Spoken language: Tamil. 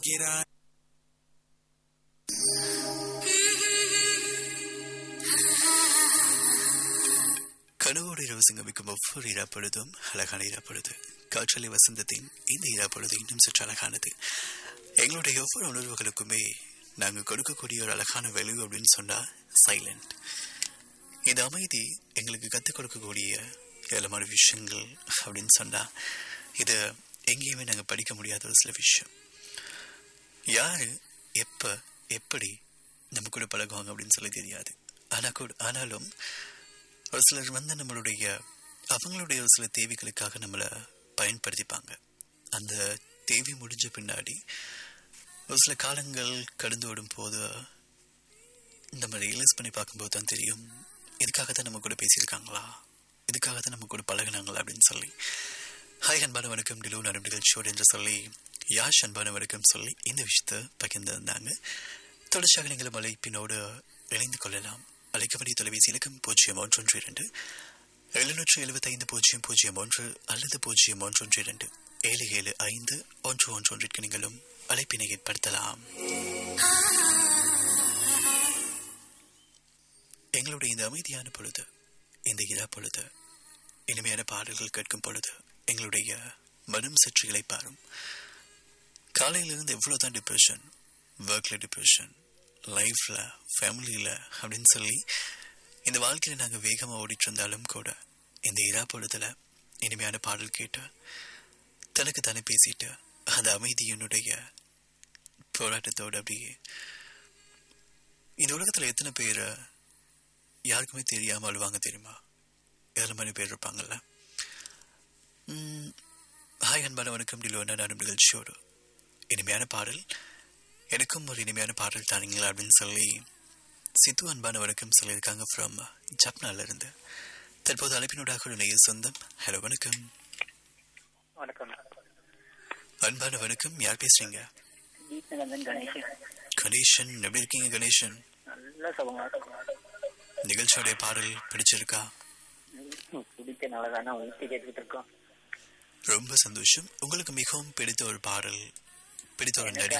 நிற்கிறாய் கனவோடு இரவு சங்கமிக்கும் ஒவ்வொரு இராப்பொழுதும் அழகான இராப்பொழுது காற்றலை வசந்தத்தின் இந்த இராப்பொழுது இன்னும் சற்று அழகானது எங்களுடைய ஒவ்வொரு உணர்வுகளுக்குமே நாங்கள் கொடுக்கக்கூடிய ஒரு அழகான வெளிவு அப்படின்னு சொன்னா சைலண்ட் இந்த அமைதி எங்களுக்கு கற்றுக் கொடுக்கக்கூடிய ஏழமான விஷயங்கள் அப்படின்னு சொன்னா இது எங்கேயுமே நாங்கள் படிக்க முடியாத ஒரு சில விஷயம் யாரு எப்ப எப்படி நம்ம கூட பழகுவாங்க அப்படின்னு சொல்லி தெரியாது ஆனா கூட ஆனாலும் ஒரு சிலர் வந்து நம்மளுடைய அவங்களுடைய ஒரு சில தேவைகளுக்காக நம்மளை பயன்படுத்திப்பாங்க அந்த தேவை முடிஞ்ச பின்னாடி ஒரு சில காலங்கள் கடந்து ஓடும் போது நம்ம ரியலைஸ் பண்ணி பார்க்கும்போது தான் தெரியும் இதுக்காக தான் நம்ம கூட பேசியிருக்காங்களா இதுக்காக தான் நம்ம கூட பழகினாங்களா அப்படின்னு சொல்லி ஹாய் அன்பான வணக்கம் டிலோ நடும் நிகழ்ச்சியோடு என்று சொல்லி யாஷ் அன்பான வணக்கம் சொல்லி இந்த விஷயத்தை பகிர்ந்திருந்தாங்க தொடர்ச்சியாக நீங்கள் அழைப்பினோடு இணைந்து கொள்ளலாம் அழைக்க வேண்டிய தொலைபேசி இலக்கம் பூஜ்ஜியம் ஒன்று ஒன்று இரண்டு எழுநூற்று எழுபத்தைந்து பூஜ்ஜியம் பூஜ்ஜியம் ஒன்று அல்லது பூஜ்ஜியம் ஒன்று ஒன்று இரண்டு ஏழு ஏழு ஐந்து ஒன்று ஒன்று ஒன்றிற்கு நீங்களும் அழைப்பினை ஏற்படுத்தலாம் எங்களுடைய இந்த அமைதியான பொழுது இந்த இரா பொழுது இனிமையான பாடல்கள் கேட்கும் பொழுது எங்களுடைய மனம் சற்று இழைப்பாரும் காலையிலிருந்து எவ்வளோதான் டிப்ரெஷன் ஒர்க்கில் டிப்ரெஷன் லைஃப்பில் ஃபேமிலியில் அப்படின்னு சொல்லி இந்த வாழ்க்கையில் நாங்கள் வேகமாக ஓடிட்டு இருந்தாலும் கூட இந்த இரா பொழுதுல இனிமையான பாடல் கேட்டு தனக்கு தானே பேசிட்டு அந்த அமைதியினுடைய போராட்டத்தோடு அப்படியே இந்த உலகத்தில் எத்தனை பேர் யாருக்குமே தெரியாமல் அழுவாங்க தெரியுமா ஏழு மணி பேர் இருப்பாங்கல்ல ஹாய் அன்பான வணக்கம் டிலோனா நானும் நிகழ்ச்சியோடு இனிமையான பாடல் எனக்கும் ஒரு இனிமையான பாடல் தானீங்களா அப்படின்னு சொல்லி சித்து அன்பான வணக்கம் சொல்லியிருக்காங்க ஃப்ரம் ஜப்னால இருந்து தற்போது அழைப்பினூடாக ஒரு நேய சொந்தம் ஹலோ வணக்கம் வணக்கம் அன்பான வணக்கம் யார் பேசுறீங்க தீபநந்தன் கணேசன் கணேசன் எப்படி இருக்கீங்க கணேசன் நல்ல சுகமா இருக்கும் நிகழ்ச்சியோடைய பாடல் பிடிச்சிருக்கா பிடிச்ச நல்லதானா ஊற்றி கேட்டுக்கிட்டு இருக்கோம் ரொம்ப சந்தோஷம் உங்களுக்கு மிகவும் பிடித்த ஒரு பாடல் பிடித்த ஒரு நடி